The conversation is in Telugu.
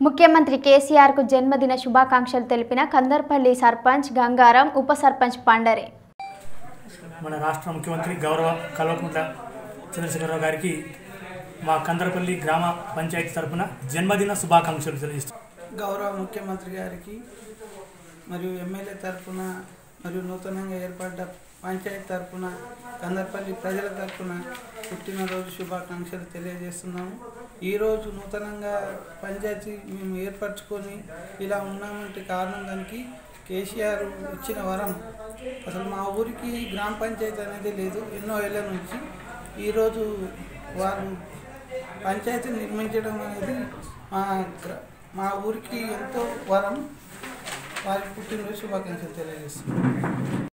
ముఖ్యమంత్రి కేసీఆర్కు జన్మదిన శుభాకాంక్షలు తెలిపిన కందర్పల్లి సర్పంచ్ గంగారం ఉప సర్పంచ్ పండరే మన రాష్ట్ర ముఖ్యమంత్రి గౌరవ కల్వకుంట్ల చంద్రశేఖరరావు గారికి మా కందరపల్లి గ్రామ పంచాయతీ తరపున జన్మదిన శుభాకాంక్షలు తెలియజేస్తాం గౌరవ ముఖ్యమంత్రి గారికి మరియు ఎమ్మెల్యే తరఫున మరియు నూతనంగా ఏర్పడ్డ పంచాయతీ తరఫున కందర్పల్లి ప్రజల తరఫున పుట్టినరోజు శుభాకాంక్షలు తెలియజేస్తున్నాము ఈరోజు నూతనంగా పంచాయతీ మేము ఏర్పరచుకొని ఇలా ఉన్నామంటే కారణం దానికి కేసీఆర్ ఇచ్చిన వరం అసలు మా ఊరికి గ్రామ పంచాయతీ అనేది లేదు ఎన్నో ఏళ్ళ నుంచి ఈరోజు వారు పంచాయతీ నిర్మించడం అనేది మా గ్ర- మా ఊరికి ఎంతో వరం వారికి పుట్టినరోజు శుభాకాంక్షలు తెలియజేస్తున్నాం